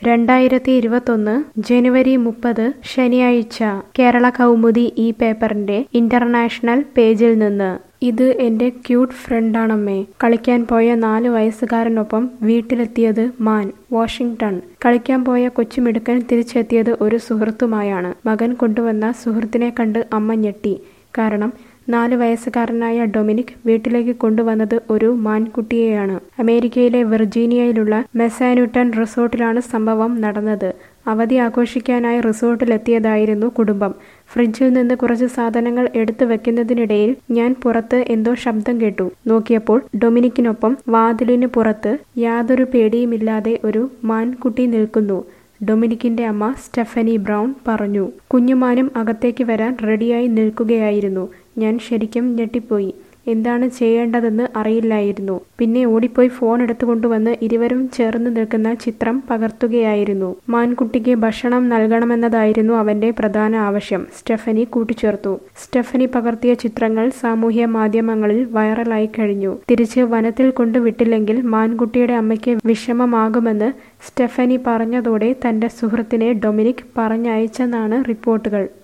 രണ്ടായിരത്തി ഇരുപത്തൊന്ന് ജനുവരി മുപ്പത് ശനിയാഴ്ച കേരള കൗമുദി ഈ പേപ്പറിന്റെ ഇന്റർനാഷണൽ പേജിൽ നിന്ന് ഇത് എന്റെ ക്യൂട്ട് ഫ്രണ്ടാണമ്മേ കളിക്കാൻ പോയ നാല് വയസ്സുകാരനൊപ്പം വീട്ടിലെത്തിയത് മാൻ വാഷിംഗ്ടൺ കളിക്കാൻ പോയ കൊച്ചുമിടുക്കൻ തിരിച്ചെത്തിയത് ഒരു സുഹൃത്തുമായാണ് മകൻ കൊണ്ടുവന്ന സുഹൃത്തിനെ കണ്ട് അമ്മ ഞെട്ടി കാരണം നാല് വയസ്സുകാരനായ ഡൊമിനിക് വീട്ടിലേക്ക് കൊണ്ടുവന്നത് ഒരു മാൻകുട്ടിയെയാണ് അമേരിക്കയിലെ വിർജീനിയയിലുള്ള മെസാനുട്ടൺ റിസോർട്ടിലാണ് സംഭവം നടന്നത് അവധി ആഘോഷിക്കാനായി റിസോർട്ടിലെത്തിയതായിരുന്നു കുടുംബം ഫ്രിഡ്ജിൽ നിന്ന് കുറച്ച് സാധനങ്ങൾ എടുത്തു വെക്കുന്നതിനിടയിൽ ഞാൻ പുറത്ത് എന്തോ ശബ്ദം കേട്ടു നോക്കിയപ്പോൾ ഡൊമിനിക്കിനൊപ്പം വാതിലിന് പുറത്ത് യാതൊരു പേടിയുമില്ലാതെ ഒരു മാൻകുട്ടി നിൽക്കുന്നു ഡൊമിനിക്കിന്റെ അമ്മ സ്റ്റെഫനി ബ്രൗൺ പറഞ്ഞു കുഞ്ഞുമാനും അകത്തേക്ക് വരാൻ റെഡിയായി നിൽക്കുകയായിരുന്നു ഞാൻ ശരിക്കും ഞെട്ടിപ്പോയി എന്താണ് ചെയ്യേണ്ടതെന്ന് അറിയില്ലായിരുന്നു പിന്നെ ഓടിപ്പോയി ഫോൺ എടുത്തുകൊണ്ടുവന്ന് ഇരുവരും ചേർന്ന് നിൽക്കുന്ന ചിത്രം പകർത്തുകയായിരുന്നു മാൻകുട്ടിക്ക് ഭക്ഷണം നൽകണമെന്നതായിരുന്നു അവന്റെ പ്രധാന ആവശ്യം സ്റ്റെഫനി കൂട്ടിച്ചേർത്തു സ്റ്റെഫനി പകർത്തിയ ചിത്രങ്ങൾ സാമൂഹ്യ മാധ്യമങ്ങളിൽ വൈറലായി കഴിഞ്ഞു തിരിച്ച് വനത്തിൽ കൊണ്ടുവിട്ടില്ലെങ്കിൽ മാൻകുട്ടിയുടെ അമ്മയ്ക്ക് വിഷമമാകുമെന്ന് സ്റ്റെഫനി പറഞ്ഞതോടെ തന്റെ സുഹൃത്തിനെ ഡൊമിനിക് പറഞ്ഞയച്ചെന്നാണ് റിപ്പോർട്ടുകൾ